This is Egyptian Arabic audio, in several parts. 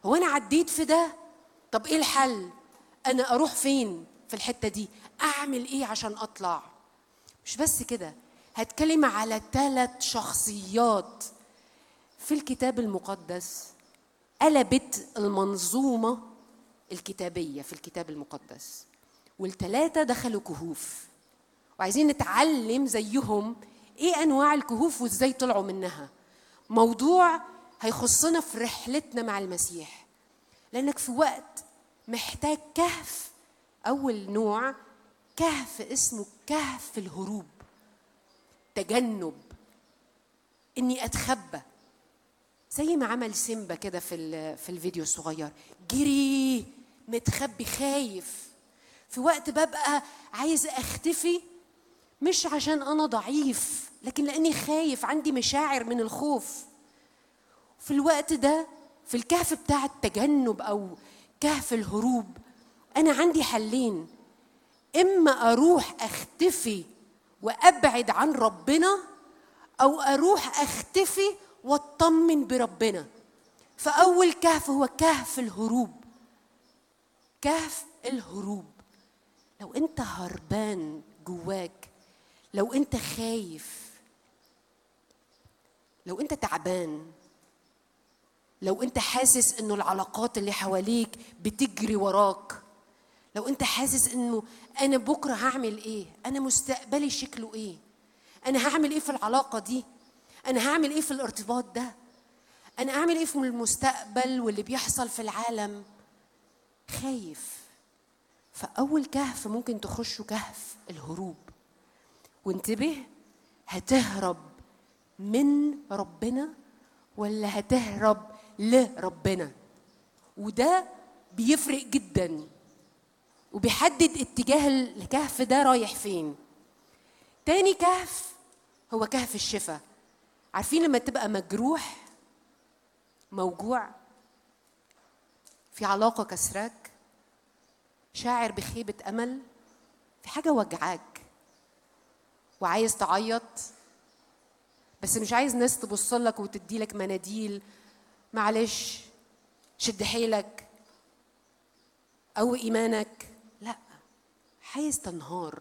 هو انا عديت في ده طب ايه الحل انا اروح فين في الحته دي اعمل ايه عشان اطلع مش بس كده هتكلم على ثلاث شخصيات في الكتاب المقدس قلبت المنظومه الكتابيه في الكتاب المقدس والثلاثه دخلوا كهوف وعايزين نتعلم زيهم ايه انواع الكهوف وازاي طلعوا منها موضوع هيخصنا في رحلتنا مع المسيح لانك في وقت محتاج كهف اول نوع كهف اسمه كهف الهروب تجنب اني اتخبى زي ما عمل سيمبا كده في ال- في الفيديو الصغير جري متخبي خايف في وقت ببقى عايز اختفي مش عشان انا ضعيف لكن لاني خايف عندي مشاعر من الخوف في الوقت ده في الكهف بتاع التجنب او كهف الهروب انا عندي حلين اما اروح اختفي وابعد عن ربنا او اروح اختفي واطمن بربنا فاول كهف هو كهف الهروب كهف الهروب لو انت هربان جواك لو انت خايف لو انت تعبان لو انت حاسس انه العلاقات اللي حواليك بتجري وراك لو انت حاسس انه انا بكره هعمل ايه انا مستقبلي شكله ايه انا هعمل ايه في العلاقه دي انا هعمل ايه في الارتباط ده انا اعمل ايه في المستقبل واللي بيحصل في العالم خايف فاول كهف ممكن تخشه كهف الهروب وانتبه هتهرب من ربنا ولا هتهرب لربنا وده بيفرق جدا وبيحدد اتجاه الكهف ده رايح فين تاني كهف هو كهف الشفاء عارفين لما تبقى مجروح موجوع في علاقة كسراك شاعر بخيبة أمل في حاجة وجعاك وعايز تعيط بس مش عايز ناس تبص لك وتدي لك مناديل معلش شد حيلك أو إيمانك لا عايز تنهار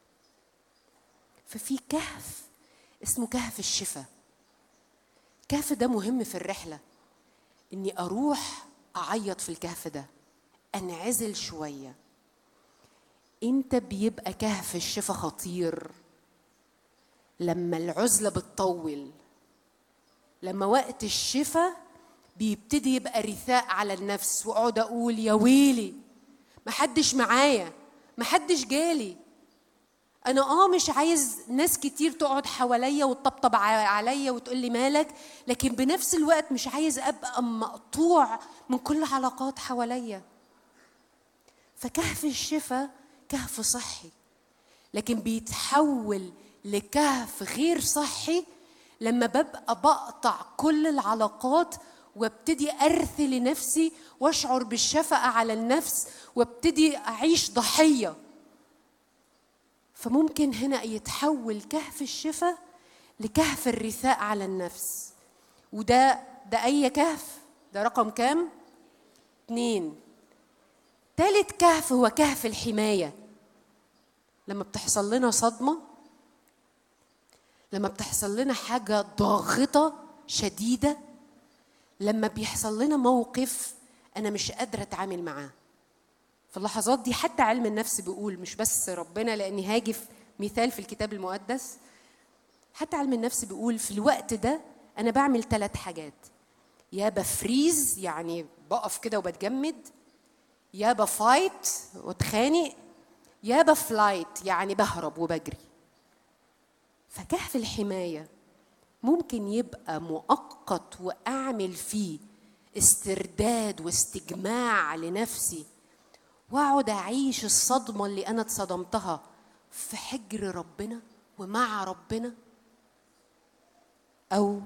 ففي كهف اسمه كهف الشفاء الكهف ده مهم في الرحلة إني أروح أعيط في الكهف ده أنعزل شوية أنت بيبقى كهف الشفاء خطير لما العزلة بتطول لما وقت الشفاء بيبتدي يبقى رثاء على النفس واقعد اقول يا ويلي محدش معايا محدش جالي انا اه مش عايز ناس كتير تقعد حواليا وتطبطب ع- عليا وتقول لي مالك لكن بنفس الوقت مش عايز ابقى مقطوع من كل علاقات حواليا فكهف الشفاء كهف صحي لكن بيتحول لكهف غير صحي لما ببقى بقطع كل العلاقات وابتدي ارثي لنفسي واشعر بالشفقه على النفس وابتدي اعيش ضحيه فممكن هنا يتحول كهف الشفاء لكهف الرثاء على النفس وده ده اي كهف ده رقم كام اتنين تالت كهف هو كهف الحمايه لما بتحصل لنا صدمه لما بتحصل لنا حاجه ضاغطه شديده لما بيحصل لنا موقف انا مش قادره اتعامل معاه في اللحظات دي حتى علم النفس بيقول مش بس ربنا لاني هاجي في مثال في الكتاب المقدس حتى علم النفس بيقول في الوقت ده انا بعمل ثلاث حاجات يا بفريز يعني بقف كده وبتجمد يا بفايت واتخانق يا بفلايت يعني بهرب وبجري فكهف الحمايه ممكن يبقى مؤقت واعمل فيه استرداد واستجماع لنفسي واقعد اعيش الصدمه اللي انا اتصدمتها في حجر ربنا ومع ربنا او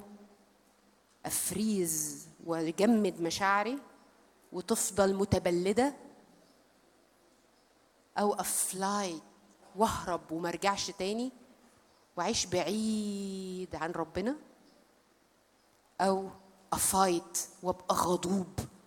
افريز واجمد مشاعري وتفضل متبلده او افلاي واهرب ومرجعش تاني واعيش بعيد عن ربنا او افايت وابقى غضوب